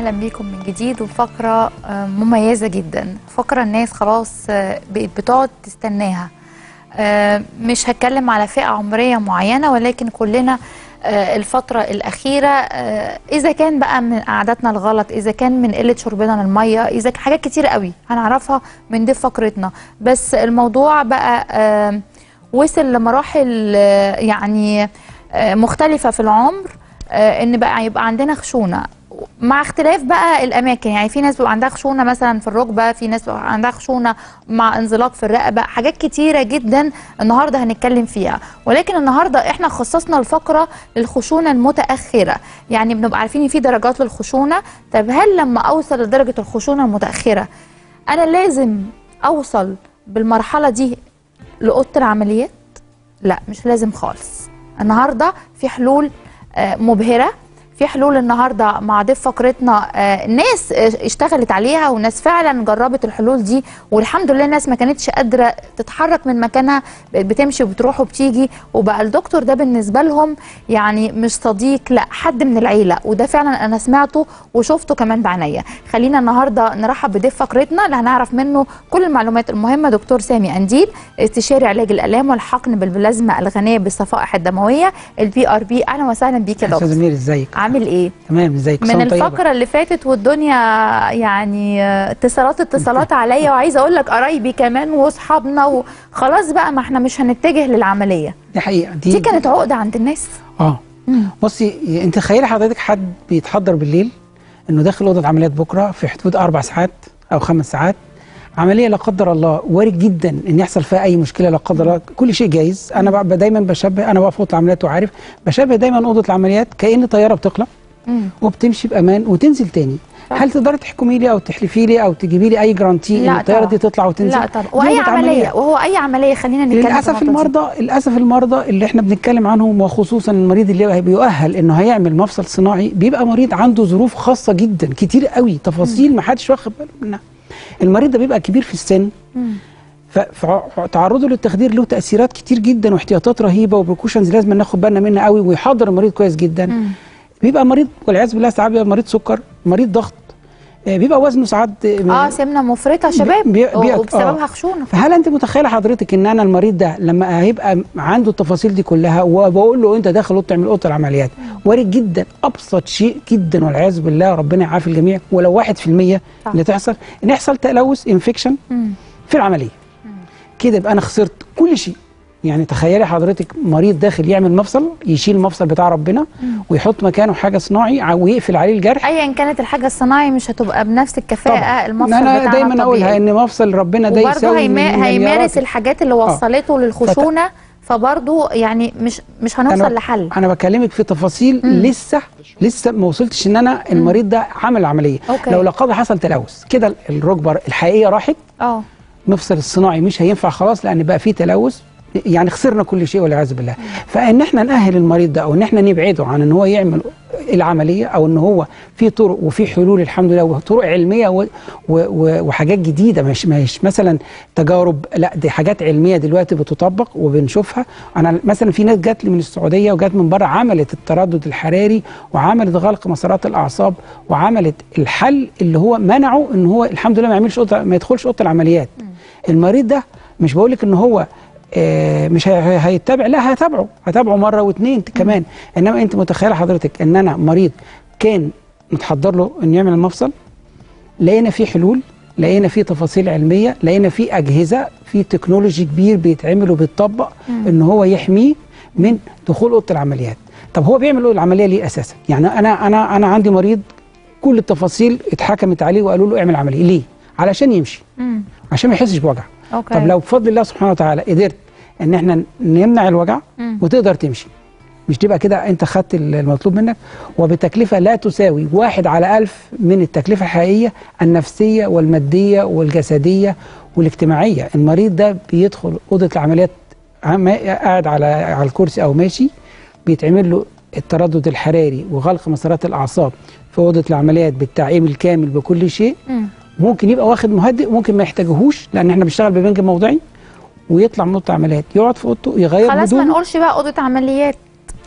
اهلا بيكم من جديد وفقره آه، مميزه جدا فقره الناس خلاص آه، بقت بتقعد تستناها آه، مش هتكلم على فئه عمريه معينه ولكن كلنا آه، الفترة الأخيرة آه، إذا كان بقى من عاداتنا الغلط إذا كان من قلة شربنا للمية إذا كان حاجات كتير قوي هنعرفها من دي فقرتنا بس الموضوع بقى آه، وصل لمراحل آه، يعني آه، مختلفة في العمر آه، ان بقى يبقى عندنا خشونه مع اختلاف بقى الاماكن يعني في ناس بيبقى عندها خشونه مثلا في الركبه في ناس بيبقى عندها خشونه مع انزلاق في الرقبه حاجات كتيره جدا النهارده هنتكلم فيها ولكن النهارده احنا خصصنا الفقره للخشونه المتاخره يعني بنبقى عارفين ان في درجات للخشونه طب هل لما اوصل لدرجه الخشونه المتاخره انا لازم اوصل بالمرحله دي لاوضه العمليات لا مش لازم خالص النهارده في حلول آه، مبهره في حلول النهارده مع ضيف فقرتنا آه، ناس آه، اشتغلت عليها وناس فعلا جربت الحلول دي والحمد لله ناس ما كانتش قادره تتحرك من مكانها بقت بتمشي وبتروح وبتيجي وبقى الدكتور ده بالنسبه لهم يعني مش صديق لا حد من العيله وده فعلا انا سمعته وشفته كمان بعينيا خلينا النهارده نرحب بضيف فقرتنا اللي هنعرف منه كل المعلومات المهمه دكتور سامي انديل استشاري علاج الالام والحقن بالبلازما الغنيه بالصفائح الدمويه البي ار بي اهلا وسهلا بيك يا استاذ دكتور امير ازيك عامل ايه تمام ازيك من صوم طيبة. الفقره اللي فاتت والدنيا يعني آه، اتصالات اتصالات عليا وعايزه اقول لك قرايبي كمان واصحابنا وخلاص بقى ما احنا مش هنتجه للعمليه دي حقيقه دي دي كانت عقده عند الناس اه بصي انت تخيلي حضرتك حد بيتحضر بالليل انه داخل اوضه عمليات بكره في حدود اربع ساعات او خمس ساعات عمليه لا قدر الله وارد جدا ان يحصل فيها اي مشكله لا قدر الله كل شيء جايز انا بقى دايما بشبه انا بقى في اوضه العمليات وعارف بشبه دايما اوضه العمليات كان طياره بتقلع مم. وبتمشي بامان وتنزل تاني صح. هل تقدري تحكمي لي او تحلفي لي او تجيبي لي اي جرانتي لا ان الطياره طبعا. دي تطلع وتنزل لا طبعا دي واي أوضة عمليه عمليات. وهو اي عمليه خلينا نتكلم في للاسف النقطة دي. المرضى للاسف المرضى اللي احنا بنتكلم عنهم وخصوصا المريض اللي بيؤهل انه هيعمل مفصل صناعي بيبقى مريض عنده ظروف خاصه جدا كتير قوي تفاصيل ما حدش واخد باله منها المريض ده بيبقى كبير في السن مم. فتعرضه للتخدير له تاثيرات كتير جدا واحتياطات رهيبه وبريكوشنز لازم ناخد بالنا منها قوي ويحضر المريض كويس جدا مم. بيبقى مريض والعياذ بالله ساعات بيبقى مريض سكر مريض ضغط آه، بيبقى وزنه ساعات اه سمنه مفرطه يا شباب بي- بي- وبسببها آه. خشونه فهل انت متخيله حضرتك ان انا المريض ده لما هيبقى عنده التفاصيل دي كلها وبقول له انت داخل اوضه تعمل اوضه العمليات وارد جدا ابسط شيء جدا والعياذ بالله ربنا يعافي الجميع ولو 1% صح. اللي تحصل ان يحصل تلوث انفكشن مم. في العمليه كده يبقى انا خسرت كل شيء يعني تخيلي حضرتك مريض داخل يعمل مفصل يشيل المفصل بتاع ربنا ويحط مكانه حاجه صناعي ع- ويقفل عليه الجرح ايا كانت الحاجه الصناعي مش هتبقى بنفس الكفاءه المفصل انا بتاعنا دايما اقولها الطبيعي. ان مفصل ربنا ده وبرضه يساوي هيما... مليارات هيمارس الحاجات اللي وصلته للخشونه فبرضه يعني مش مش هنوصل أنا لحل انا بكلمك في تفاصيل مم. لسه لسه ما وصلتش ان انا المريض ده عمل عمليه أوكي. لو لا قدر حصل تلوث كده الركبه الحقيقيه راحت اه مفصل الصناعي مش هينفع خلاص لان بقى فيه تلوث يعني خسرنا كل شيء والعياذ بالله فان احنا ناهل المريض ده او ان احنا نبعده عن ان هو يعمل العمليه او ان هو في طرق وفي حلول الحمد لله وطرق علميه و و و وحاجات جديده مش مش مثلا تجارب لا دي حاجات علميه دلوقتي بتطبق وبنشوفها انا مثلا في ناس جات لي من السعوديه وجات من بره عملت التردد الحراري وعملت غلق مسارات الاعصاب وعملت الحل اللي هو منعه ان هو الحمد لله ما يعملش أوضة- ما يدخلش اوضه العمليات المريض ده مش بقول لك ان هو آه، مش هي- هيتبع لا هتابعه هتابعه مره واثنين كمان انما انت متخيله حضرتك ان انا مريض كان متحضر له انه يعمل المفصل لقينا فيه حلول لقينا فيه تفاصيل علميه لقينا فيه اجهزه في تكنولوجي كبير بيتعمل وبيتطبق ان هو يحميه من دخول اوضه العمليات طب هو بيعمل ايه العمليه ليه اساسا يعني انا انا انا عندي مريض كل التفاصيل اتحكمت عليه وقالوا له اعمل عمليه ليه علشان يمشي امم عشان ما يحسش بوجع اوكي طب لو بفضل الله سبحانه وتعالى قدرت ان احنا نمنع الوجع مم. وتقدر تمشي مش تبقى كده انت خدت المطلوب منك وبتكلفه لا تساوي واحد على ألف من التكلفه الحقيقيه النفسيه والماديه والجسديه والاجتماعيه المريض ده بيدخل اوضه العمليات عم- قاعد على على الكرسي او ماشي بيتعمل له التردد الحراري وغلق مسارات الاعصاب في اوضه العمليات بالتعقيم الكامل بكل شيء مم. ممكن يبقى واخد مهدئ ممكن ما يحتاجهوش لان احنا بنشتغل ببنج موضعي ويطلع من اوضه العمليات يقعد في اوضته يغير خلاص ما هدومه نقولش بقى اوضه عمليات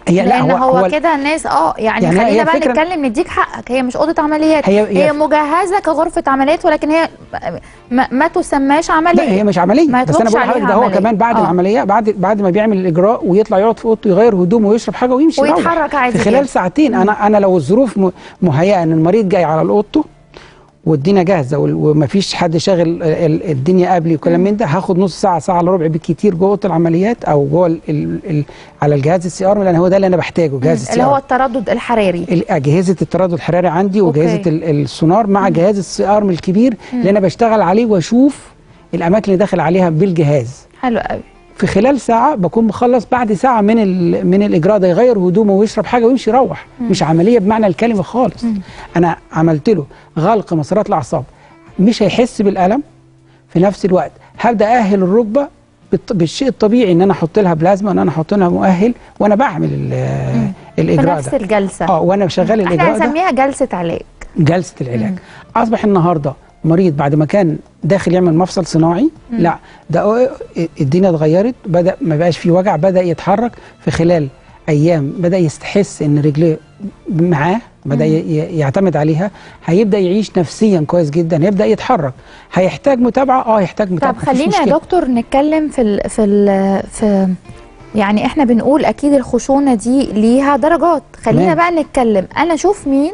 هي لا لان هو, هو كده الناس اه يعني, يعني هي خلينا بقى الفكرة- نتكلم نديك حقك هي مش اوضه عمليات هي- هي, هي- هي مجهزه كغرفه عمليات ولكن هي ما, ما تسماش عمليه لا هي مش عمليه ما بس انا يطلقش بقول لحضرتك عليها ده هو عملية. كمان بعد آه. العمليه بعد بعد ما بيعمل الاجراء ويطلع يقعد في اوضته يغير هدومه ويشرب حاجه ويمشي يروح. ويتحرك عادي في خلال جدا. ساعتين انا انا لو الظروف م- مهيئه ان المريض جاي على اوضته والدنيا جاهزه وال- ومفيش حد شاغل ال- ال- الدنيا قبلي وكلام من ده هاخد نص ساعه ساعه الا ربع بالكتير جوه اوضه العمليات او جوه ال ال ال على الجهاز السي ار لان هو ده اللي انا بحتاجه جهاز السي اللي هو ار التردد الحراري اجهزه التردد الحراري عندي واجهزه أوكي. ال- السونار مع جهاز السي ارم الكبير اللي انا بشتغل عليه واشوف الاماكن اللي داخل عليها بالجهاز حلو قوي في خلال ساعه بكون مخلص بعد ساعه من ال- من الاجراء ده يغير هدومه ويشرب حاجه ويمشي يروح مش عمليه بمعنى الكلمه خالص انا عملت له غلق مسارات الاعصاب مش هيحس بالالم في نفس الوقت هبدا اهل الركبه بالط- بالشيء الطبيعي ان انا احط لها بلازما ان انا احط لها مؤهل وانا بعمل ال- في الاجراء نفس ده الجلسه اه وانا شغال احنا الاجراء ده هنسميها جلسه علاج جلسه العلاج اصبح النهارده مريض بعد ما كان داخل يعمل مفصل صناعي لا ده الدنيا اتغيرت بدا ما بقاش فيه وجع بدا يتحرك في خلال ايام بدا يستحس ان رجليه معاه بدا ي- ي- يعتمد عليها هيبدا يعيش نفسيا كويس جدا هيبدا يتحرك هيحتاج متابعه اه هيحتاج طب متابعه مفيش خلينا يا مشكلة. دكتور نتكلم في ال في ال في يعني احنا بنقول اكيد الخشونه دي ليها درجات خلينا تمام. بقى نتكلم انا اشوف مين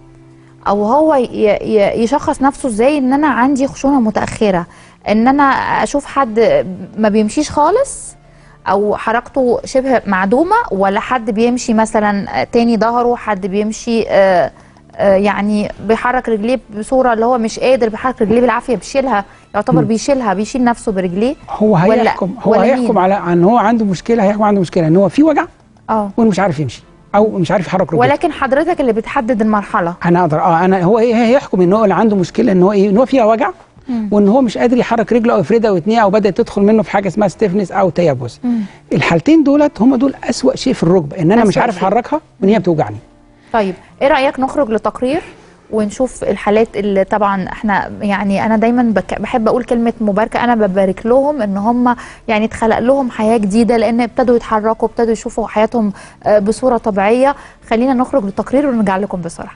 او هو ي ي يشخص نفسه ازاي ان انا عندي خشونه متاخره ان انا اشوف حد ما بيمشيش خالص او حركته شبه معدومه ولا حد بيمشي مثلا تاني ظهره حد بيمشي آه آه يعني بيحرك رجليه بصوره اللي هو مش قادر بيحرك رجليه بالعافيه بيشيلها يعتبر بيشيلها بيشيل نفسه برجليه هو ولا- هيحكم هو ولا هيحكم مين؟ على ان هو عنده مشكله هيحكم عنده مشكله ان هو في وجع اه وانه مش عارف يمشي او مش عارف يحرك رجله ولكن حضرتك اللي بتحدد المرحله انا اقدر اه انا هو ايه هيحكم ان هو اللي عنده مشكله ان هو ايه ان هو فيها وجع وان هو مش قادر يحرك رجله او يفردها ويتنيها او بدات تدخل منه في حاجه اسمها ستيفنس او تيبس الحالتين دولت هم دول اسوا شيء في الركبه ان انا مش أسوأ عارف شيء. احركها وان هي بتوجعني طيب ايه رايك نخرج لتقرير ونشوف الحالات اللي طبعا احنا يعني انا دايما بك بحب اقول كلمه مباركه انا ببارك لهم ان هم يعني اتخلق لهم حياه جديده لان ابتدوا يتحركوا ابتدوا يشوفوا حياتهم آه، بصوره طبيعيه خلينا نخرج لتقرير ونرجع لكم بسرعه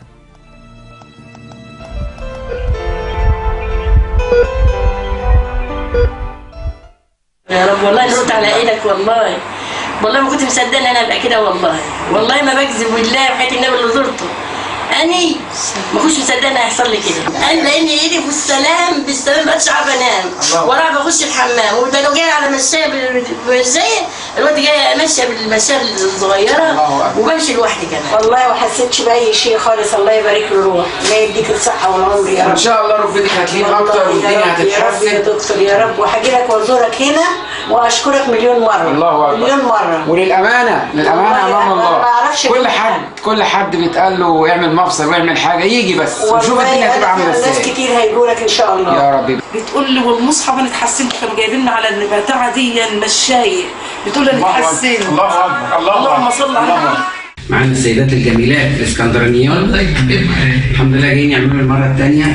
يا رب والله نرد على ايدك والله والله ما كنت مصدقه ان انا ابقى كده والله والله ما بكذب بالله وحياه النبي اللي زرته اني ما كنتش مصدقه ان هيحصل لي كده انا لان ايدي في السلام بالسلام ما بقتش عارفه انام وراها بخش الحمام وده لو جاي على مشايه بال- بالمشايه الواد جاي ماشيه بالمشايه الصغيره وبمشي لوحدي كمان والله ما حسيتش باي شيء خالص الله يبارك له روح الله يديك الصحه والعمر يا ان رب شاء الله ربنا هتلين اكتر والله والدنيا يا رب يا رب يا هتتحسن دكتور يا رب وهاجي لك وازورك هنا واشكرك مليون مره الله اكبر مليون مره وللامانه للامانه والله امام أنا ما الله أعرفش كل كل حد حاجة. كل حد بيتقال له اعمل مفصل واعمل حاجه يجي بس وشوف والله الدنيا هتبقى عامله ناس ازاي كتير هيجوا لك ان شاء الله يا رب بتقول لي والمصحف انا اتحسنت كانوا جايبيننا على البتاعه دي مشايه بتقول انا اتحسنت الله اكبر الله اللهم صل على محمد معانا السيدات الجميلات الاسكندرانيات الحمد لله جايين يعملوا المره الثانيه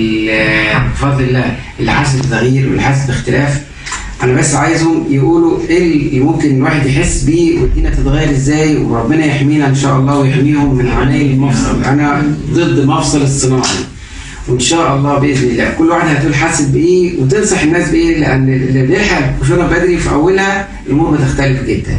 بفضل الله اللي حاسس بتغيير واللي حاسس باختلاف انا بس عايزهم يقولوا ايه اللي ممكن الواحد يحس بيه والدنيا تتغير ازاي وربنا يحمينا ان شاء الله ويحميهم من عمايل المفصل انا ضد مفصل الصناعي وان شاء الله باذن الله كل واحد هتقول حاسس بايه وتنصح الناس بايه لان اللي بيلحق الخشونه بدري في اولها الامور بتختلف جدا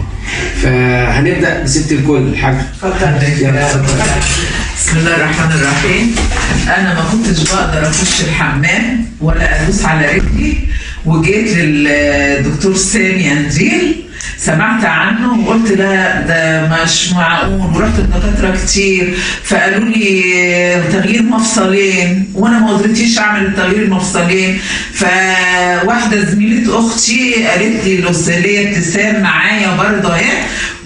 فهنبدا بست الكل الحاج يلا اتفضل. بسم الله الرحمن الرحيم انا ما كنتش بقدر اخش الحمام ولا ادوس على رجلي وجيت للدكتور سامي انديل سمعت عنه وقلت لا ده مش معقول ورحت لدكاتره كتير فقالوا لي تغيير مفصلين وانا ما قدرتيش اعمل تغيير المفصلين فواحده زميله اختي قالت لي الاستاذيه ابتسام معايا برضه اهي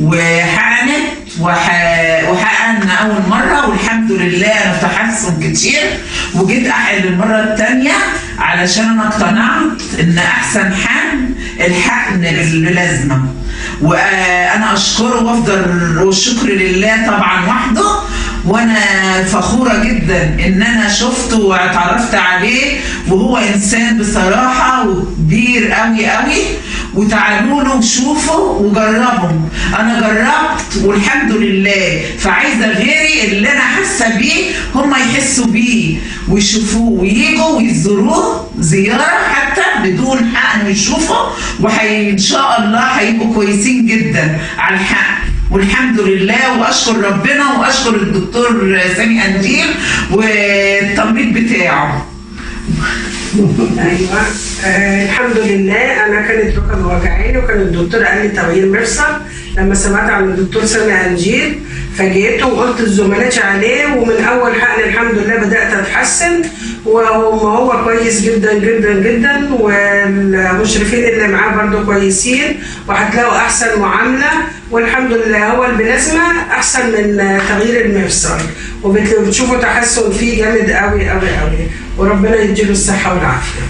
وحقنت وح- وحققنا اول مره والحمد لله انا في تحسن كتير وجيت احقن المره الثانيه علشان انا اقتنعت ان احسن حقن الحقن باللازمه وانا اشكره وافضل والشكر لله طبعا وحده وانا فخوره جدا ان انا شفته واتعرفت عليه وهو انسان بصراحه وكبير قوي قوي وتعالوا له وشوفوا وجربوا انا جربت والحمد لله فعايزه غيري اللي انا حاسه بيه هم يحسوا بيه ويشوفوه وييجوا ويزوروه زياره حتى بدون حق يشوفوا وحي ان شاء الله هيبقوا كويسين جدا على الحق والحمد لله واشكر ربنا واشكر الدكتور سامي انديل والتمريض بتاعه ايوه آه الحمد لله انا كانت ركبه وجعاني وكان الدكتور قال لي تغيير مفصل لما سمعت عن الدكتور سامي انجيل فجيت وقلت لزملاتي عليه ومن اول حقن الحمد لله بدات اتحسن وهو هو كويس جدا جدا جدا والمشرفين اللي معاه برضو كويسين وهتلاقوا احسن معامله والحمد لله هو البلازما احسن من تغيير المفصل وبتشوفوا تحسن فيه جامد قوي قوي قوي وربنا يديله الصحه والعافيه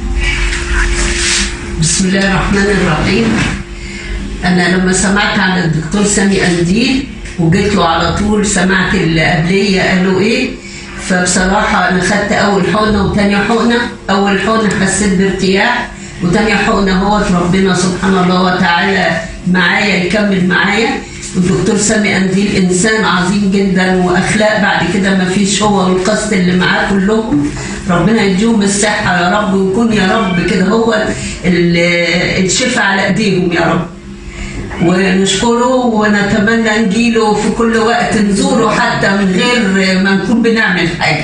بسم الله الرحمن الرحيم انا لما سمعت عن الدكتور سامي انديل وجيت له على طول سمعت اللي قبليه قالوا ايه فبصراحه انا خدت اول حقنه وتاني حقنه اول حقنه حسيت بارتياح وتاني حقنه هو ربنا سبحانه الله وتعالى معايا يكمل معايا والدكتور سامي انديل انسان عظيم جدا واخلاق بعد كده ما فيش هو والقصد اللي معاه كلهم ربنا يديهم الصحه يا رب ويكون يا رب كده هو ال- الشفاء على ايديهم يا رب ونشكره ونتمنى نجيله في كل وقت نزوره حتى من غير ما نكون بنعمل حاجه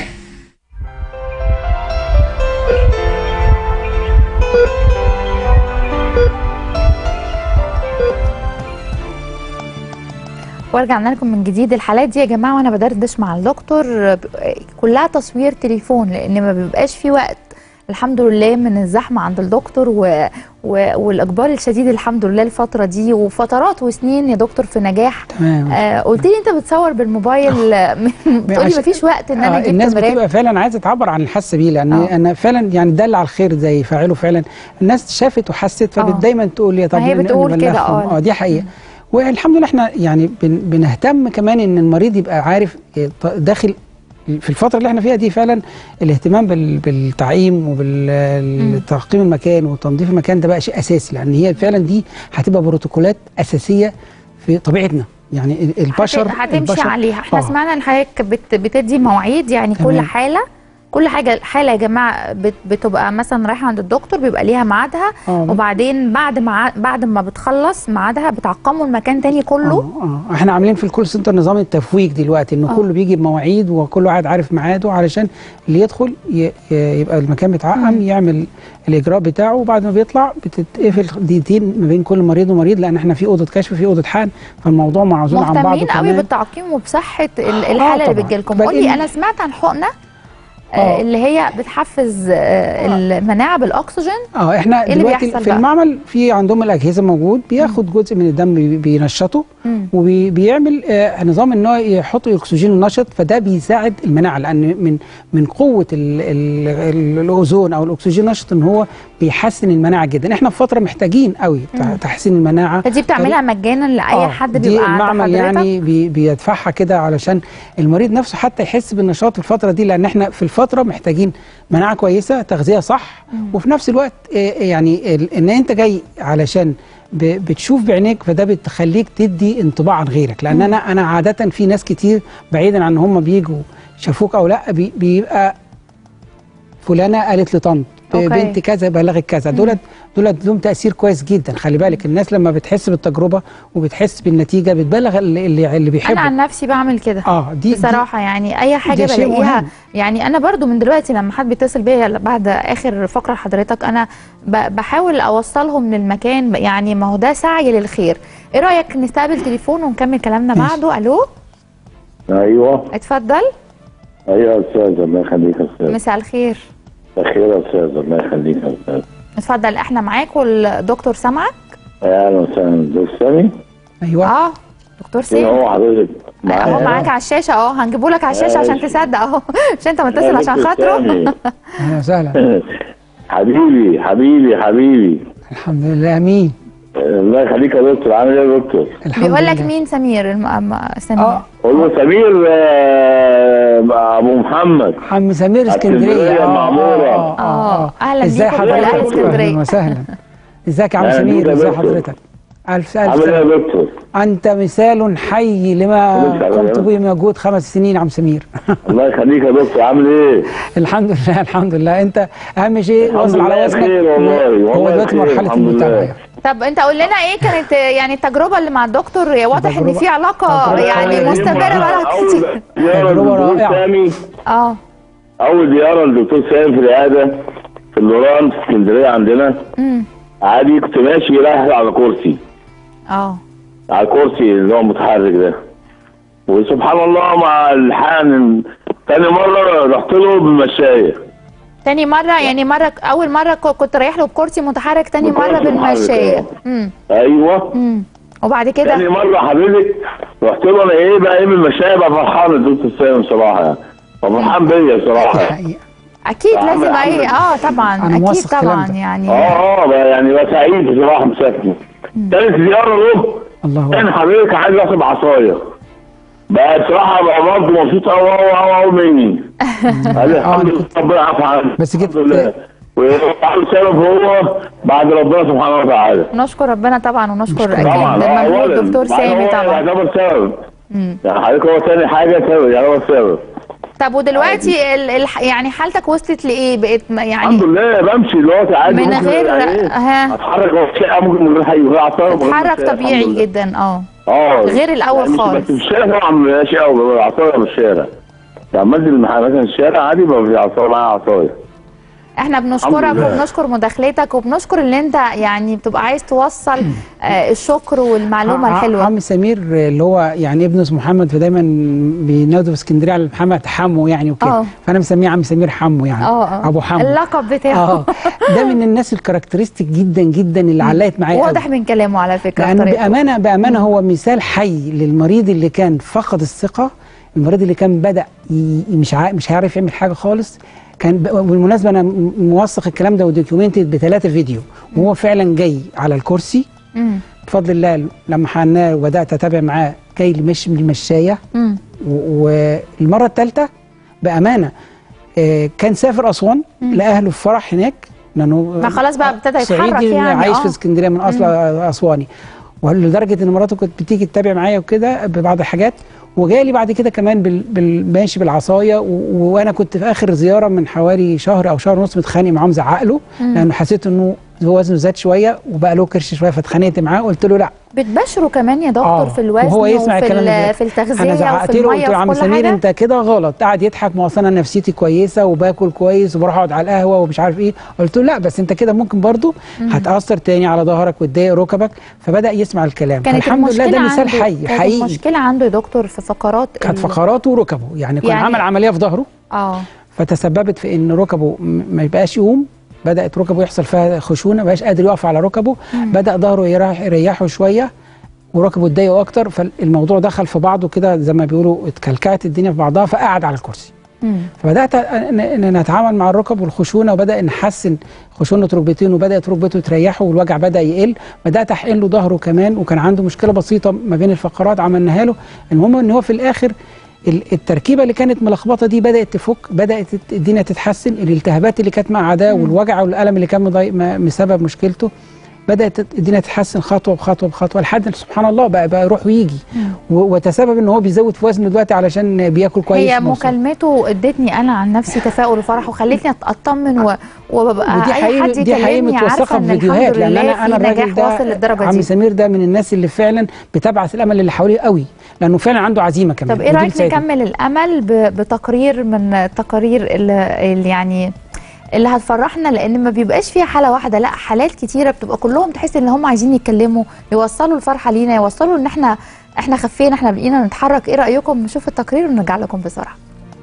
ورجعنا لكم من جديد الحالات دي يا جماعه وانا بدردش مع الدكتور ب- كلها تصوير تليفون لان ما بيبقاش في وقت الحمد لله من الزحمه عند الدكتور و... و... والاقبال الشديد الحمد لله الفتره دي وفترات وسنين يا دكتور في نجاح تمام. آه قلت لي انت بتصور بالموبايل بتقولي عشان- ما فيش وقت ان انا آه اجيب الناس كاميرات بتبقى فعلا عايزه تعبر عن الحاسه بيه لان آه. انا فعلا يعني دل على الخير زي فاعله فعلا الناس شافت وحست آه. فدايما تقول لي طب ما هي ن- بتقول كده، نبلغهم. آه. اه دي حقيقه والحمد لله احنا يعني بن بنهتم كمان ان المريض يبقى عارف إيه ط- داخل في الفتره اللي احنا فيها دي فعلا الاهتمام بال- بالتعقيم وبالتعقيم المكان وتنظيف المكان ده بقى شيء اساسي لان هي فعلا دي هتبقى بروتوكولات اساسيه في طبيعتنا يعني ال- البشر هت- هتمشي البشر عليها احنا آه. سمعنا ان حضرتك بت بتدي مواعيد يعني كل تمام. حاله كل حاجه حاله يا جماعه بت بتبقى مثلا رايحه عند الدكتور بيبقى ليها ميعادها آه. وبعدين بعد ما بعد ما بتخلص ميعادها بتعقموا المكان تاني كله اه اه احنا عاملين في الكول سنتر نظام التفويج دلوقتي انه آه. كله بيجي بمواعيد وكل واحد عارف ميعاده علشان اللي يدخل ي- ي- يبقى المكان متعقم يعمل الاجراء بتاعه وبعد ما بيطلع بتتقفل دقيقتين ما بين كل مريض ومريض لان احنا في اوضه كشف في اوضه حقن فالموضوع معزول عن بعضه مهتمين قوي كمان. بالتعقيم وبصحه ال- الحاله اللي طبعاً. بتجيلكم بل قول لي إن- انا سمعت عن حقنه آه آه. اللي هي بتحفز آه المناعه بالاكسجين اه احنا إيه اللي دلوقتي بيحصل في بقى؟ المعمل في عندهم الاجهزه موجود بياخد جزء من الدم بي- بينشطه مم. وبيعمل آه نظام ان هو يحط الاكسجين النشط فده بيساعد المناعه لان من من قوه ال ال ال الاوزون او الاكسجين النشط ان هو بيحسن المناعه جدا احنا في فتره محتاجين قوي تع- تحسين المناعه فدي بتعملها مجانا لاي آه، حد دي بيبقى عند المعمل حضرتك يعني بي بيدفعها كده علشان المريض نفسه حتى يحس بالنشاط في الفتره دي لان احنا في الفتره محتاجين مناعه كويسه تغذيه صح وفي نفس الوقت آه، يعني ال- ان انت جاي علشان ب- بتشوف بعينيك فده بتخليك تدي انطباع عن غيرك لان انا انا عاده في ناس كتير بعيدا عن ان هم بيجوا شافوك او لا بي- بيبقى فلانه قالت لطنط أوكي. بنت كذا بلغت كذا دولت دولت لهم تاثير كويس جدا خلي بالك الناس لما بتحس بالتجربه وبتحس بالنتيجه بتبلغ اللي اللي, اللي بيحبه انا عن نفسي بعمل كده اه دي بصراحة يعني أي حاجة ده شيء بلاقيها مهم. يعني أنا برضو من دلوقتي لما حد بيتصل بيا بعد آخر فقرة حضرتك أنا ب- بحاول أوصلهم للمكان يعني ما هو ده سعي للخير إيه رأيك نستقبل تليفون ونكمل كلامنا ماشي. بعده ألو ايوه اتفضل ايوه يا استاذ الله يخليك يا استاذ مساء الخير بخير يا استاذ الله يخليك يا استاذ اتفضل احنا معاك والدكتور سامعك اهلا وسهلا دكتور سامي ايوه اه دكتور فين سامي هو حضرتك اهو معاك على الشاشة اهو هنجيبه لك على الشاشة عشان ماشي. تصدق اهو عشان انت متصل يا عشان دكتور خاطره سامي. اهلا وسهلا حبيبي حبيبي حبيبي الحمد لله امين الله يخليك يا دكتور عامل ايه يا دكتور؟ بيقول لك مين سمير الم... أم- سمير اه قول له سمير آه، ابو محمد عم سمير اسكندريه اسكندرية اه معمورة. اه اه أهلا ازاي بيكم بالأهل حضرتك اسكندرية. اهلا وسهلا ازيك يا عم أهلا بيك سمير يا ازي دكتور. حضرتك الف الف عامل ايه يا سلامة. دكتور؟ انت مثال حي لما الله يسعدك. قمت به موجود خمس سنين عم سمير الله يخليك يا دكتور عامل ايه؟ الحمد لله الحمد لله انت اهم شيء الحمد واصل على لله وزنك بخير والله، هو والله دلوقتي بخير، مرحله الحمد المتابعه لله. طب انت قول لنا ايه كانت يعني التجربه اللي مع الدكتور واضح ان تجربة- في علاقه تجربة يعني رائعة. مستمره بقالها أول كتير زيارة تجربة للدكتور رائعة. سامي اه اول زياره للدكتور سامي في العياده في اللوران في اسكندريه عندنا امم عادي كنت ماشي رايح على كرسي اه على الكرسي اللي هو متحرك ده وسبحان الله مع الحان تاني مرة رحت له بالمشاية تاني مرة يعني مرة أول مرة ك- كنت رايح له بكرسي متحرك تاني مرة بكرسي متحرك، بالمشاية اه. امم ايوه امم وبعد تاني كده مرة حضرتك رحت له انا ايه بقى ايه بالمشاية بقى فرحان الدكتور سامي بصراحة يعني فرحان بيا بصراحة يعني. حقيقة. أكيد عم- لازم عم- أي اه طبعا أنا أكيد موثق الكلام طبعا ده. يعني اه اه بقى يعني بقى سعيد بصراحة مساكني تالت زيارة له الله كان أكبر. حضرتك عايز اخد عصاية بقى بصراحة بقى برضه مبسوط قوي قوي قوي قوي مني قال لي الحمد لله ربنا عفى عني بس جيت- الحمد لله وعامل سبب هو بعد ربنا سبحانه وتعالى نشكر ربنا طبعا ونشكر أكيد طبعا اه مجهود أولاً. دكتور بعد سامي هو طبعا يعتبر سبب مم. يعني حضرتك هو تاني حاجة سبب يعني هو السبب طب ودلوقتي ال... ال... يعني حالتك وصلت لإيه بقيت م- الحمد يعني لله بمشي دلوقتي عادي من ممكن غير- يعني إيه، ها. اتحرك في الشارع ممكن من غير حي من غير عصاية ومن غير تتحرك مشاية، طبيعي الحمد لله. جدا اه اه غير الأول يعني مش- خالص. بس في الشارع طبعا ماشي قوي عصاية في الشارع يعني منزل المح- مثلا الشارع عادي بقى في عصاية معايا عصاية احنا بنشكرك الحمد لله. وبنشكر مداخلتك وبنشكر اللي انت يعني بتبقى عايز توصل آه، الشكر والمعلومه ع- الحلوه عم سمير اللي هو يعني ابنه اسمه محمد فدايما بينادوا في اسكندريه على محمد حمو يعني وكده اه. فانا مسميه عم سمير حمو يعني اه اه ابو حمو اللقب بتاعه اه ده من الناس الكاركترستيك جدا جدا اللي علقت معايا قوي. واضح من كلامه على فكره لانه طريقته. بامانه بامانه هو مثال حي للمريض اللي كان فقد الثقه المريض اللي كان بدا ي- مش عا... مش هيعرف يعمل حاجه خالص كان ب... بالمناسبه انا م- موثق الكلام ده ودوكيومنتد بثلاثه فيديو وهو فعلا جاي على الكرسي مم. بفضل الله لما حناه وبدات اتابع معاه جاي مش من المشايه مم. و- والمره الثالثه بامانه آه، كان سافر اسوان لاهله في فرح هناك لانه ما خلاص بقى ابتدى يتحرك صعيدي يعني عايش اه. في اسكندريه من اصل اسواني ولدرجه ان مراته كانت بتيجي تتابع معايا وكده ببعض الحاجات وجالي بعد كده كمان بال... بال... ماشي بالعصايه و... وانا كنت في اخر زياره من حوالي شهر او شهر ونص متخانق معاه مزعق له لانه حسيت انه هو وزنه زاد شويه وبقى له كرش شويه فاتخانقت معاه قلت له لا بتبشروا كمان يا دكتور آه، في الوزن وهو يسمع وفي الكلام ال- ده. في انا التغذيه زعقت وفي له الميه قلت له يا عم وفي كل سمير حاجه انت كده غلط قعد يضحك ما هو أصل انا نفسيتي كويسه وباكل كويس وبروح اقعد على القهوه ومش عارف ايه قلت له لا بس انت كده ممكن برضو هتاثر تاني على ظهرك وتضايق ركبك فبدا يسمع الكلام كانت فالحمد لله ده المشكلة مثال عنده- حي كانت حقيقي المشكله عنده يا دكتور في فقرات كانت ال- فقراته وركبه يعني كان يعني- عمل عمليه في ظهره اه فتسببت في ان ركبه م- ما يبقاش يقوم بدات ركبه يحصل فيها خشونه ما بقاش قادر يقف على ركبه بدا ظهره يريح يريحه شويه وركبه اتضايقوا اكتر فالموضوع دخل في بعضه كده زي ما بيقولوا اتكلكعت الدنيا في بعضها فقعد على الكرسي مم. فبدات ان إن نتعامل مع الركب والخشونه وبدا نحسن خشونه ركبتين وبدات ركبته تريحه والوجع بدا يقل بدات احقن له ظهره كمان وكان عنده مشكله بسيطه ما بين الفقرات عملناها له المهم ان هو في الاخر ال- التركيبه اللي كانت ملخبطه دي بدات تفك بدات الدنيا تتحسن الالتهابات اللي كانت مع عداه والوجع والالم اللي كان مضايق ما- مسبب مشكلته بدات الدنيا تتحسن خطوه بخطوه بخطوه لحد سبحان الله بقى بقى يروح ويجي و- وتسبب ان هو بيزود في وزنه دلوقتي علشان بياكل كويس هي ومبسوط. مكالمته ادتني انا عن نفسي تفاؤل وفرح وخلتني اطمن و... وببقى ودي اي حقيقي حد دي حقيقي يكلمني عارفه متوثقه ان في الحمد فيديوهات لان لله انا انا في الراجل نجاح ده واصل للدرجه عم دي سمير ده من الناس اللي فعلا بتبعث الامل اللي حواليه قوي لانه فعلا عنده عزيمه كمان طب ايه ودي رايك بتساعدني. نكمل الامل ب... بتقرير من التقارير اللي, اللي يعني اللي هتفرحنا لان ما بيبقاش فيها حاله واحده لا حالات كتيره بتبقى كلهم تحس ان هم عايزين يتكلموا يوصلوا الفرحه لينا يوصلوا ان احنا احنا خفينا احنا بقينا نتحرك ايه رايكم نشوف التقرير ونرجع لكم بسرعه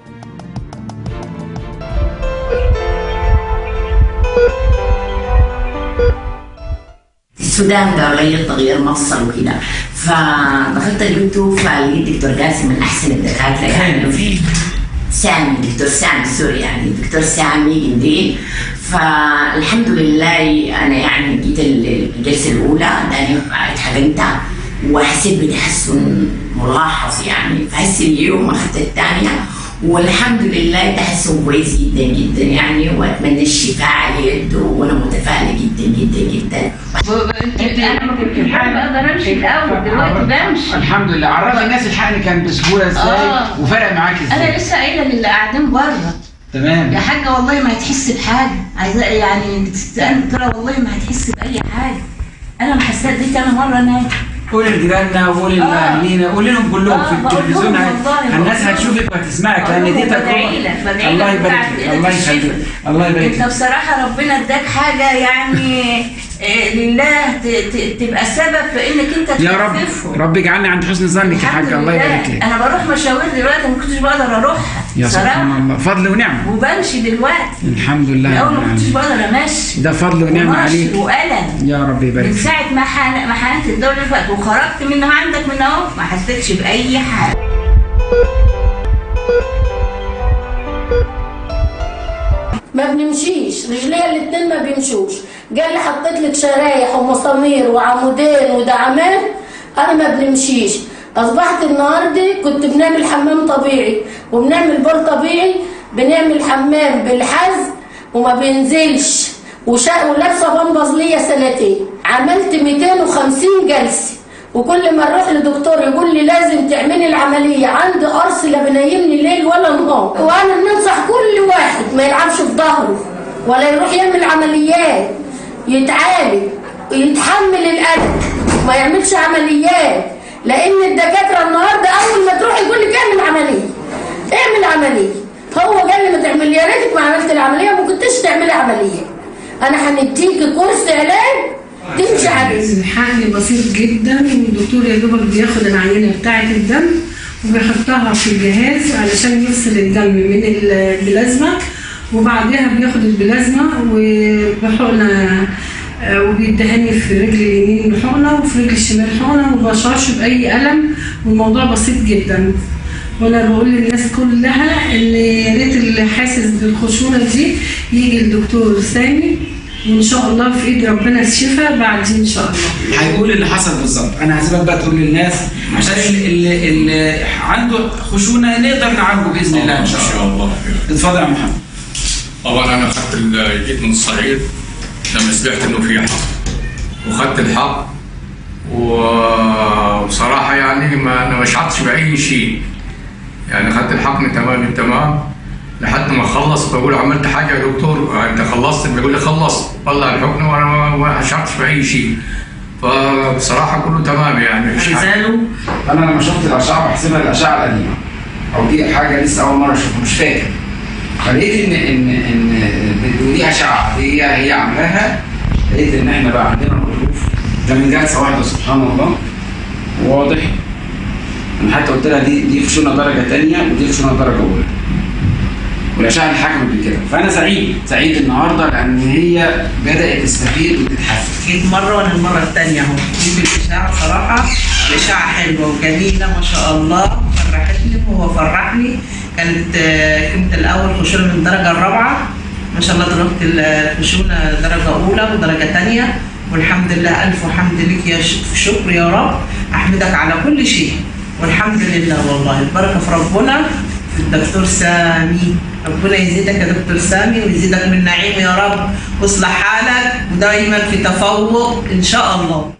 السودان قالوا لي تغيير مفصل وكده فدخلت اليوتيوب فلقيت دكتور قاسم من احسن الدكاتره يعني سامي دكتور سامي سوري يعني دكتور سامي جنديل فالحمد لله انا يعني جيت الجلسه الاولى داني اتحقنتها وحسيت بتحسن ملاحظ يعني فهسه اليوم اخذت الثانيه والحمد لله تحسن كويس جدا جدا يعني واتمنى الشفاء على يده وانا متفائله جدا جدا جدا انا ما كنتش بقدر امشي الاول دلوقتي بمشي الحمد لله عرفي الناس الحقن كان بسهوله ازاي آه. وفرق معاك ازاي انا لسه قايله للي قاعدين بره تمام يا حاجه والله ما هتحس بحاجه عايزه يعني بتسالني قلت لها والله ما هتحس باي حاجه انا ما حسيت دي تاني مره انا قولي لجيراننا وقولي لاهالينا قولي لهم كلهم آه، في بقول لهم التلفزيون والله، الناس بقول هتشوفك وهتسمعك بقول لان دي لهم تجربه بدعي لك بدعي الله لك يبارك وبتاعت لك إيدك الله الشفا. يخليك الله يبارك انت لك بصراحه ربنا اداك حاجه يعني آه، لله ت- ت- تبقى سبب في انك انت يا رب تخففه. رب اجعلني عند حسن ظنك يا حاج الله يبارك لك انا بروح مشاوير دلوقتي ما كنتش بقدر اروحها يا بصراحه سبحان الله فضل ونعمه وبمشي دلوقتي الحمد لله الاول رب ما كنتش العالمين. بقدر امشي ده فضل ونعمه ومشي عليك والم يا رب يبارك من فيك ساعه ما حن- ما حقنت الدوري اللي فات وخرجت من عندك من اهو ما حسيتش باي حاجه ما بنمشيش رجليا الاتنين ما بيمشوش قال لي حطيت لك شرايح ومسامير وعمودين ودعامات انا ما بنمشيش اصبحت النهارده كنت بنعمل حمام طبيعي وبنعمل بول طبيعي بنعمل حمام بالحز وما بينزلش وشا... ولابسه بامبز ليا سنتين عملت 250 جلسه وكل ما اروح لدكتور يقول لي لازم تعملي العمليه عندي قرص لا بنيمني ليل ولا نهار وانا بننصح كل واحد ما يلعبش في ظهره ولا يروح يعمل عمليات يتعالج يتحمل الألم ما يعملش عمليات لان الدكاتره النهارده اول ما تروح يقول لك اعمل عمليه اعمل عمليه هو قال لي ما تعمل يا ريتك ما عملت العمليه ما كنتش تعملي عمليه انا هنديكي كورس علاج تمشي عليه الحقن بسيط جدا والدكتور يا دوبك بياخد العينه بتاعه الدم وبيحطها في الجهاز علشان يفصل الدم من البلازما وبعدها بياخد البلازما وبحقنه آه، وبيدهني في رجل اليمين حقنه وفي رجل الشمال حقنه وما بشعرش باي الم والموضوع بسيط جدا وانا بقول للناس كلها ان يا ريت اللي حاسس بالخشونه دي يجي الدكتور سامي وان شاء الله في ايد ربنا الشفاء بعدين ان شاء الله هيقول اللي حصل بالظبط انا هسيبك بقى تقول للناس عشان اللي, اللي, اللي عنده خشونه نقدر نعالجه باذن الله ان شاء الله شاء الله خير اتفضل يا محمد طبعا انا اخذت ال- جيت من الصعيد لما سمعت انه في حق وخدت الحق و- وبصراحه يعني ما انا ما شعرتش باي شيء يعني اخذت الحقن تمام التمام لحد ما خلص بقول عملت حاجه يا دكتور انت خلصت بيقول لي خلصت طلع الحقن وانا ما- ما شعرتش باي شيء فبصراحه كله تمام يعني مش حاجة. انا لما شفت الاشعه بحسبها الاشعه القديمه او دي حاجه لسه اول مره اشوفها مش فاكر فلقيت ان ان ان دي اشعه هي هي عاملاها لقيت ان احنا بقى عندنا الظروف ده من جلسه واحده سبحان الله واضح انا حتى قلت لها دي دي خشونه درجه ثانيه ودي خشونه درجه اولى والاشعه اللي حكمت بكده فانا سعيد سعيد النهارده لان هي بدات تستفيد وتتحسن جيت مرة وأنا المرة الثانية أهو جيت الإشاعة صراحة الإشاعة حلوة وجميلة ما شاء الله فرحتني وهو فرحني كانت آه، كنت الأول خشونة من الدرجة الرابعة ما شاء الله درجة الخشونة درجة أولى ودرجة ثانية والحمد لله ألف حمد لك يا ش- شكر يا رب أحمدك على كل شيء والحمد لله والله البركة في ربنا في الدكتور سامي ربنا يزيدك يا دكتور سامي ويزيدك من نعيم يا رب واصلح حالك ودايما في تفوق ان شاء الله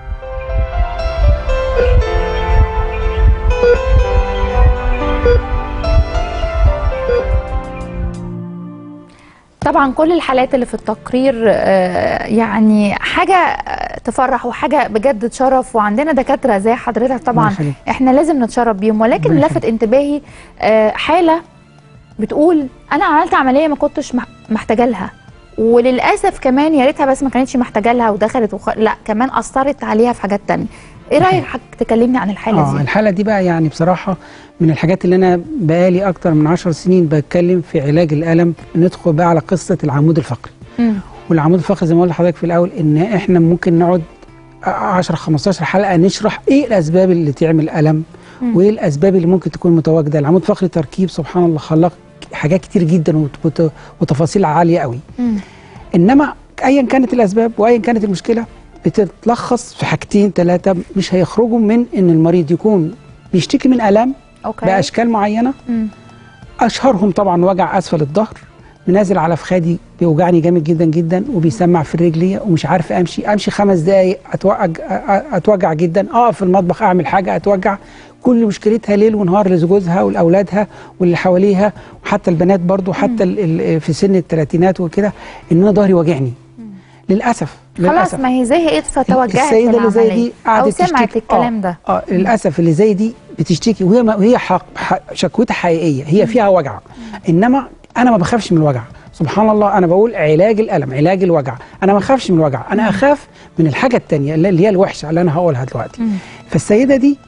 طبعا كل الحالات اللي في التقرير آه، يعني حاجه آه، تفرح وحاجه بجد تشرف وعندنا دكاتره زي حضرتك الله طبعا يخليك. احنا لازم نتشرف بيهم ولكن الله لفت انتباهي آه، حاله بتقول انا عملت عمليه ما كنتش مح- محتاجه لها وللاسف كمان يا ريتها بس ما كانتش محتاجه لها ودخلت وخ... لا كمان اثرت عليها في حاجات تانية ايه رايك حضرتك تكلمني عن الحاله اه دي الحاله دي بقى يعني بصراحه من الحاجات اللي انا بقالي اكتر من عشر سنين بتكلم في علاج الالم ندخل بقى على قصه العمود الفقري مم. والعمود الفقري زي ما قلت لحضرتك في الاول ان احنا ممكن نقعد 10 15 حلقه نشرح ايه الاسباب اللي تعمل الم مم. وايه الاسباب اللي ممكن تكون متواجده العمود الفقري تركيب سبحان الله خلق حاجات كتير جدا وت- وت- وتفاصيل عاليه قوي مم. انما ايا كانت الاسباب وايا كانت المشكله بتتلخص في حاجتين ثلاثه مش هيخرجوا من ان المريض يكون بيشتكي من الام اوكي باشكال معينه مم. اشهرهم طبعا وجع اسفل الظهر نازل على فخادي بيوجعني جامد جدا جدا وبيسمع في رجلي ومش عارف امشي امشي خمس دقايق اتوجع اتوجع جدا اقف في المطبخ اعمل حاجه اتوجع كل مشكلتها ليل ونهار لزوجها ولاولادها واللي حواليها وحتى البنات برضو حتى ال- ال- في سن الثلاثينات وكده ان انا ظهري واجعني للاسف خلاص للاسف ما هي زهقت فتوجهت السيده اللي زي دي او قعدت سمعت تشتكي الكلام آه ده اه للاسف اللي زي دي بتشتكي وهي ما وهي حق حق شكوتها حقيقيه هي فيها وجع انما انا ما بخافش من الوجع سبحان الله انا بقول علاج الالم علاج الوجع انا ما اخافش من الوجع انا اخاف من الحاجه الثانيه اللي هي الوحشه اللي انا هقولها دلوقتي فالسيده دي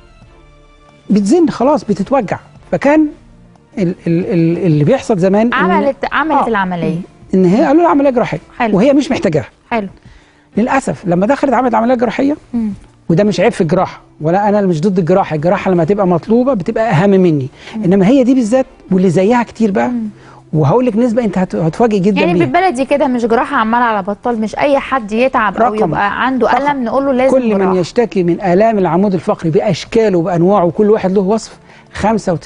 بتزن خلاص بتتوجع فكان ال ال ال اللي بيحصل زمان إن- عملت عملت آه. العمليه ان هي قالوا لها عمليه جراحيه حلو. وهي مش محتاجاها حلو للاسف لما دخلت عملت عمليه جراحيه مم. وده مش عيب في الجراحه ولا انا اللي مش ضد الجراحه الجراحه لما تبقى مطلوبه بتبقى اهم مني انما هي دي بالذات واللي زيها كتير بقى وهقول لك نسبه انت هت- هتفاجئ جدا يعني بيها بالبلدي كده مش جراحه عماله على بطال مش اي حد يتعب او رقم. يبقى عنده الم نقول له لازم كل من جراحه يشتكي من الام العمود الفقري باشكاله وبانواعه وكل واحد له وصف 95%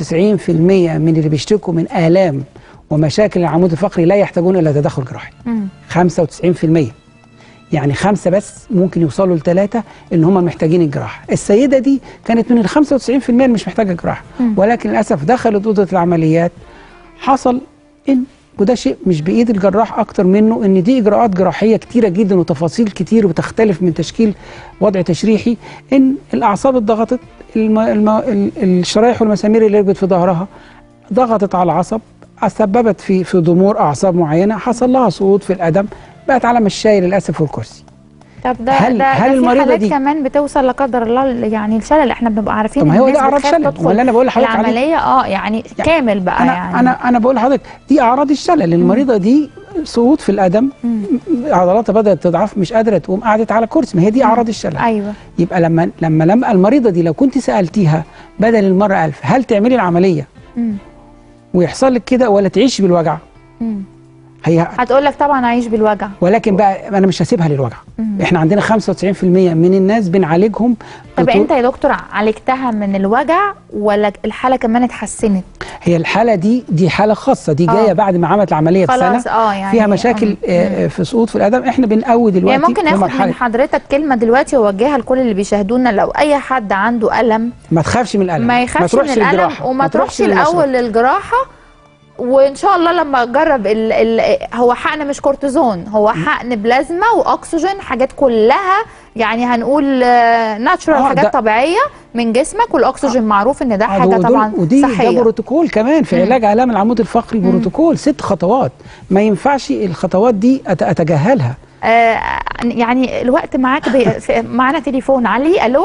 من اللي بيشتكوا من الام ومشاكل العمود الفقري لا يحتاجون الى تدخل جراحي مم. 95% يعني خمسة بس ممكن يوصلوا لثلاثة ان هم محتاجين الجراحة السيدة دي كانت من ال 95% اللي مش محتاجة جراحة مم. ولكن للأسف دخلت أوضة العمليات حصل ان وده شيء مش بايد الجراح اكتر منه ان دي اجراءات جراحيه كتيره جدا وتفاصيل كتير وتختلف من تشكيل وضع تشريحي ان الاعصاب اتضغطت الم... الم... ال- الشرايح والمسامير اللي ركبت في ظهرها ضغطت على العصب سببت في في ضمور اعصاب معينه حصل لها سقوط في القدم بقت على مشاية للاسف والكرسي طب ده هل- ده, هل ده في المريضة حالات دي- كمان بتوصل لا قدر الله يعني الشلل احنا بنبقى عارفين طب ما إن هو الناس ده أعراض بتخاف شلل. تدخل ما اللي أنا بقول لحضرتك عليه. العمليه اه يعني, كامل بقى انا يعني انا انا بقول لحضرتك دي اعراض الشلل المريضه دي سقوط في القدم عضلاتها بدات تضعف مش قادره تقوم قعدت على كرسي ما هي دي اعراض الشلل ايوه يبقى لما لما لما المريضه دي لو كنت سالتيها بدل المره ألف هل تعملي العمليه مم. ويحصل لك كده ولا تعيشي بالوجع مم. هي هتقول لك طبعا اعيش بالوجع ولكن بقى انا مش هسيبها للوجع مم. احنا عندنا 95% من الناس بنعالجهم طب بطرق- انت يا دكتور عالجتها من الوجع ولا الحاله كمان اتحسنت هي الحاله دي دي حاله خاصه دي جايه آه. بعد ما عملت العمليه خلاص، بسنه آه، يعني- فيها مشاكل آه، في سقوط في القدم احنا بنقوي دلوقتي يعني ممكن في اخد من حضرتك كلمه دلوقتي واوجهها لكل اللي بيشاهدونا لو اي حد عنده الم ما تخافش من الالم ما يخافش من تروحش الالم للجراحة. وما تروحش تروحش للمشرق. الاول للجراحه وان شاء الله لما اجرب ال ال هو حقن مش كورتيزون هو حقن بلازما واكسجين حاجات كلها يعني هنقول ناتشورال آه، حاجات ده- طبيعيه من جسمك والاكسجين معروف ان ده آه، حاجه ودول- طبعا ودي صحيه ده بروتوكول كمان في مم. علاج الام العمود الفقري بروتوكول ست خطوات ما ينفعش الخطوات دي أت- اتجاهلها آه يعني الوقت معاك بي... في- معانا تليفون علي الو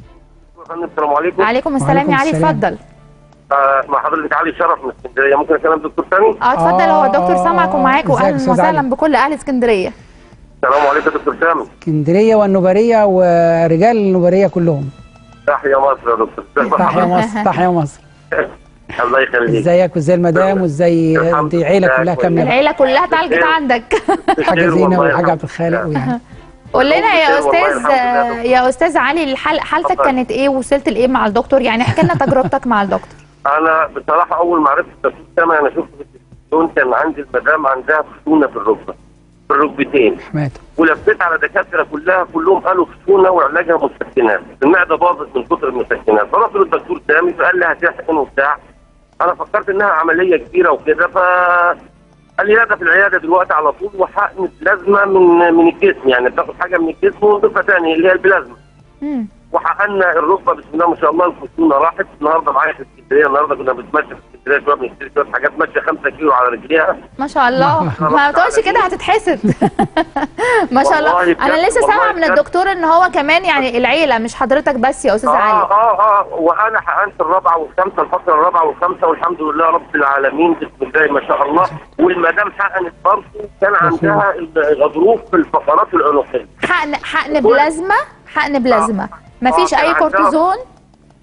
السلام عليكم عليكم السلام يا علي اتفضل آه مع حضرتك علي شرف من اسكندريه ممكن اكلم دكتور ثاني اه اتفضل هو الدكتور سامعك ومعاك ازيك يا واهلا أستاذ وسهلا علي؟ بكل اهل اسكندريه السلام عليكم يا دكتور سامي اسكندريه والنوبريه ورجال النوبريه كلهم تحيا مصر يا دكتور ازيك تحيا حضرتك؟ مصر تحيا مصر الله يخليك ازيك وازاي المدام وازاي انت عيله كلها كامله العيله كلها تعالجت عندك حاجه زينب والحاجه عبد الخالق ويعني قول لنا يا بخير والله استاذ الحمد لله. يا استاذ علي الحال حالتك اتفضل. كانت ايه وصلت لايه مع الدكتور يعني احكي لنا تجربتك مع الدكتور انا بصراحه اول ما عرفت الدكتور سامي انا شفت في التلفزيون كان عندي المدام عندها خشونه في الركبه في الركبتين مات ولفيت على دكاتره كلها كلهم قالوا خشونه وعلاجها مسكنات المعده باظت من كتر المسكنات فرحت للدكتور سامي فقال لي هتحقن وبتاع انا فكرت انها عمليه كبيره وكده ف قال لي لا ده في العياده دلوقتي على طول وحقن بلازما من من الجسم يعني بتاخد حاجه من الجسم ونضيفها تاني اللي هي البلازما وحققنا الركبه بسم الله ما شاء الله الخشونه راحت النهارده معايا في اسكندريه النهارده كنا بنتمشى في اسكندريه شويه بنشتري شويه حاجات ماشيه 5 كيلو على رجليها ما شاء الله ما تقولش كده هتتحسد ما شاء الله والله بجد، انا لسه والله سامعه من بجد. الدكتور ان هو كمان يعني العيله مش حضرتك بس يا استاذ اه علي اه اه وانا حقنت الرابعه والخامسه الفتره الرابعه والخامسه والحمد لله رب العالمين بسم الله ما شاء الله والمدام حقنت برضه كان عندها الغضروف في الفقرات العنقيه حقن حقن بلازما حقن بلازما مفيش آه، اي كان عندها- كورتيزون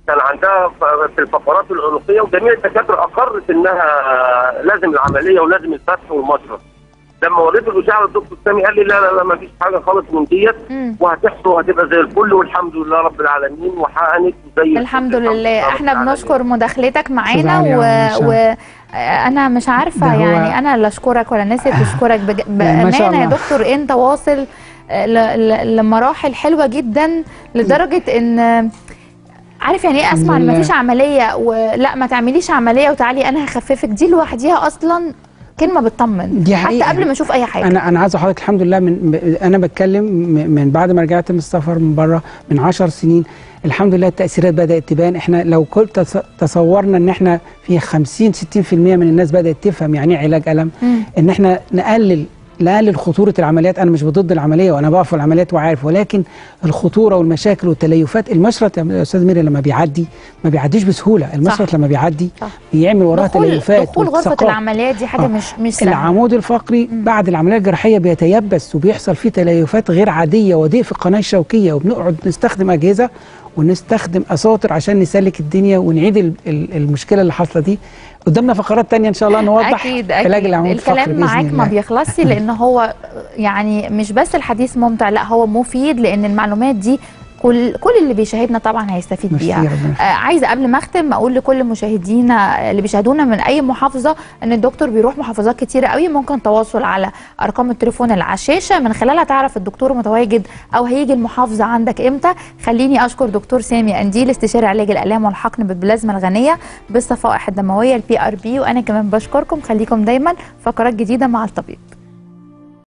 كان عندها ف- في الفقرات العنقيه وجميع الدكاتره اقرت انها لازم العمليه ولازم الفتح والمشرط لما وريت الاشعه للدكتور سامي قال لي لا لا لا ما فيش حاجه خالص من ديت وهتحصل وهتبقى زي الفل والحمد لله رب العالمين وحقنت زي الحمد لله احنا بنشكر مداخلتك معانا عليا وإن شاء و... و... انا مش عارفه ده هو- يعني انا اللي اشكرك ولا الناس اللي تشكرك بج... ما شاء بامانه يا الله. دكتور انت واصل ل... ل... لمراحل حلوه جدا لدرجه ان عارف يعني ايه اسمع ان لله. مفيش عمليه ولا ما تعمليش عمليه وتعالي انا هخففك دي لوحديها اصلا كلمه بتطمن دي حتى حقيقة. قبل ما اشوف اي حاجه انا انا عايز حضرتك الحمد لله من ب- انا بتكلم م- من بعد ما رجعت من السفر من بره من 10 سنين الحمد لله التاثيرات بدات تبان احنا لو كنت تص- تصورنا ان احنا في 50 60% من الناس بدات تفهم يعني ايه علاج الم ان احنا نقلل نقلل خطوره العمليات انا مش ضد العمليه وانا بقف في العمليات وعارف ولكن الخطوره والمشاكل والتليفات المشرط يا استاذ ميري لما بيعدي ما بيعديش بسهوله المشرط لما بيعدي بيعمل وراه دخول تليفات دخول غرفه والتصاقات. العمليات دي حاجه آه. مش مش سهله العمود الفقري بعد العمليه الجراحيه بيتيبس وبيحصل فيه تليفات غير عاديه وضيق في القناه الشوكيه وبنقعد نستخدم اجهزه ونستخدم اساطر عشان نسلك الدنيا ونعيد ال- ال- المشكله اللي حاصله دي قدامنا فقرات تانية ان شاء الله نوضح اكيد علاج اكيد العمود الفقري الكلام بإذن معاك ما الله. بيخلصش لان هو يعني مش بس الحديث ممتع لا هو مفيد لان المعلومات دي كل كل اللي بيشاهدنا طبعا هيستفيد ميرسي بيها يا ربنا آه عايزه قبل ما اختم اقول لكل مشاهدينا اللي بيشاهدونا من اي محافظه ان الدكتور بيروح محافظات كتيره قوي ممكن تواصل على ارقام التليفون اللي على الشاشه من خلالها تعرف الدكتور متواجد او هيجي المحافظه عندك امتى خليني اشكر دكتور سامي انديل استشاري علاج الالام والحقن بالبلازما الغنيه بالصفائح الدمويه البي ار بي وانا كمان بشكركم خليكم دايما فقرات جديده مع الطبيب